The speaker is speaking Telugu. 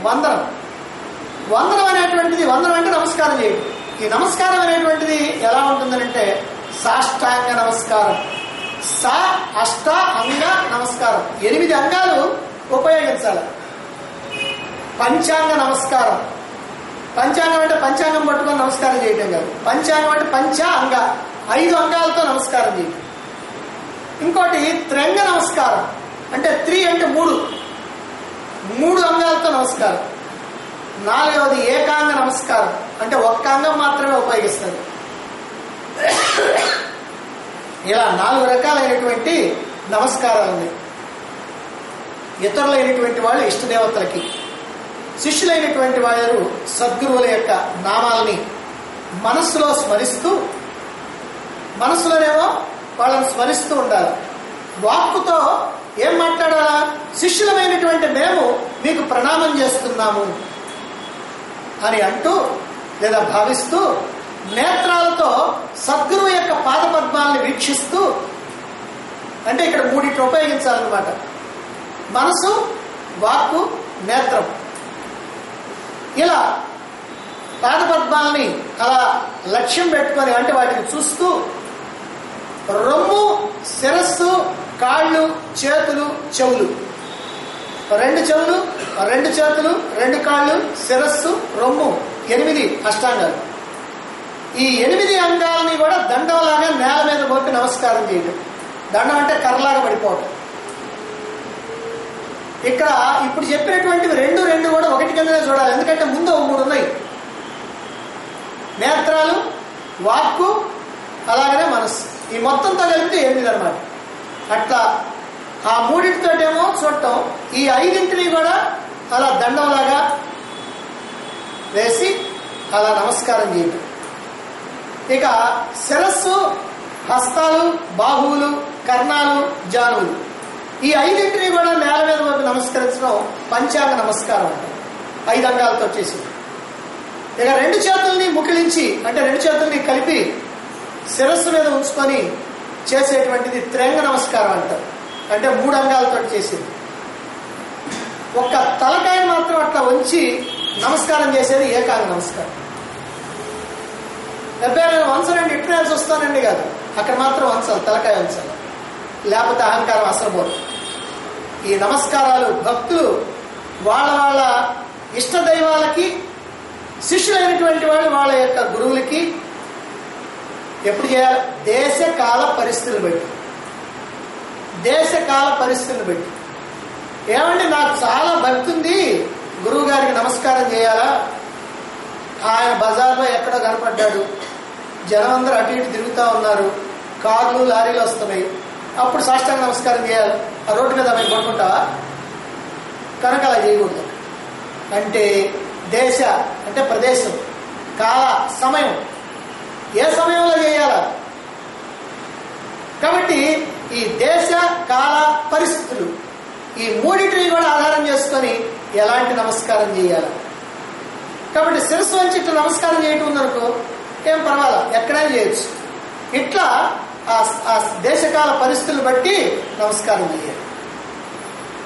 వందనం వందనం అనేటువంటిది వందనం అంటే నమస్కారం చేయడం ఈ నమస్కారం అనేటువంటిది ఎలా ఉంటుందంటే సాష్టాంగ నమస్కారం సా అష్ట అంగ నమస్కారం ఎనిమిది అంగాలు ఉపయోగించాలి పంచాంగ నమస్కారం పంచాంగం అంటే పంచాంగం పట్టుకొని నమస్కారం చేయటం కాదు పంచాంగం అంటే పంచ అంగ ఐదు అంగాలతో నమస్కారం చేయటం ఇంకోటి త్రంగ నమస్కారం అంటే త్రీ అంటే మూడు మూడు అంగాలతో నమస్కారం నాలుగవది ఏకాంగ నమస్కారం అంటే ఒక్క అంగం మాత్రమే ఉపయోగిస్తారు ఇలా నాలుగు రకాలైనటువంటి నమస్కారాలు ఉన్నాయి ఇతరులైనటువంటి వాళ్ళు ఇష్టదేవతలకి శిష్యులైనటువంటి వారు సద్గురువుల యొక్క నామాలని మనస్సులో స్మరిస్తూ మనసులోనేమో వాళ్ళని స్మరిస్తూ ఉండాలి వాక్కుతో ఏం మాట్లాడాలా శిష్యులమైనటువంటి మేము మీకు ప్రణామం చేస్తున్నాము అని అంటూ లేదా భావిస్తూ నేత్రాలతో సద్గురువు యొక్క పాదపద్మాలను వీక్షిస్తూ అంటే ఇక్కడ మూడిటి ఉపయోగించాలన్నమాట మనసు వాక్కు నేత్రం ఇలా పాదపద్మాలని అలా లక్ష్యం పెట్టుకొని అంటే వాటిని చూస్తూ రొమ్ము శిరస్సు కాళ్ళు చేతులు చెవులు రెండు చెవులు రెండు చేతులు రెండు కాళ్ళు శిరస్సు రొమ్ము ఎనిమిది అష్టాంగాలు ఈ ఎనిమిది అంగాలని కూడా దండంలాగా నేల మీద మోపి నమస్కారం చేయడం దండం అంటే కర్రలాగా పడిపోవటం ఇక్కడ ఇప్పుడు చెప్పినటువంటివి రెండు రెండు కూడా ఒకటి కిందనే చూడాలి ఎందుకంటే ముందు ఒక మూడు ఉన్నాయి నేత్రాలు వాక్కు అలాగనే మనస్సు ఈ మొత్తంతో కలిపితే ఎనిమిది అనమాట అట్లా ఆ మూడింటితోటేమో చూడటం ఈ ఐదింటిని కూడా అలా దండంలాగా వేసి అలా నమస్కారం చేయటం ఇక శిరస్సు హస్తాలు బాహువులు కర్ణాలు జానువులు ఈ ఐదింటిని కూడా నేల మీద వైపు నమస్కరించడం పంచాంగ నమస్కారం అంటారు ఐదు అంగాలతో చేసి ఇక రెండు చేతుల్ని ముకిలించి అంటే రెండు చేతుల్ని కలిపి శిరస్సు మీద ఉంచుకొని చేసేటువంటిది త్రేంగ నమస్కారం అంటారు అంటే మూడు అంగాలతో చేసేది ఒక్క తలకాయని మాత్రం అట్లా ఉంచి నమస్కారం చేసేది ఏకాంగ నమస్కారం డెబ్బై నేను వంచనండి ఇట్లా వస్తానండి కాదు అక్కడ మాత్రం వంచాలి తలకాయ వంచాలి లేకపోతే అహంకారం అసలు పోదు ఈ నమస్కారాలు భక్తులు వాళ్ళ వాళ్ళ ఇష్ట దైవాలకి శిష్యులైనటువంటి వాళ్ళు వాళ్ళ యొక్క గురువులకి ఎప్పుడు చేయాలి దేశ కాల పరిస్థితులు బట్టి దేశ కాల పరిస్థితులు బట్టి ఏమండి నాకు చాలా భక్తి ఉంది గురువు గారికి నమస్కారం చేయాలా ఆయన బజార్లో ఎక్కడో కనపడ్డాడు జనం అందరూ అటు ఇటు తిరుగుతూ ఉన్నారు కార్లు లారీలు వస్తున్నాయి అప్పుడు సాష్టాంగ నమస్కారం చేయాలి ఆ రోడ్డు మీద మేము పడుకుంటావా కనుక అలా చేయకూడదు అంటే దేశ అంటే ప్రదేశం కాల సమయం ఏ సమయంలో చేయాలా కాబట్టి ఈ దేశ కాల పరిస్థితులు ఈ మూడింటిని కూడా ఆధారం చేసుకొని ఎలాంటి నమస్కారం చేయాలి కాబట్టి శిరస్సు వంచి ఇట్లా నమస్కారం చేయటం ఉందనుకో ఏం పర్వాలా ఎక్కడైనా చేయొచ్చు ఇట్లా ఆ ఆ దేశకాల పరిస్థితులు బట్టి నమస్కారం చేయాలి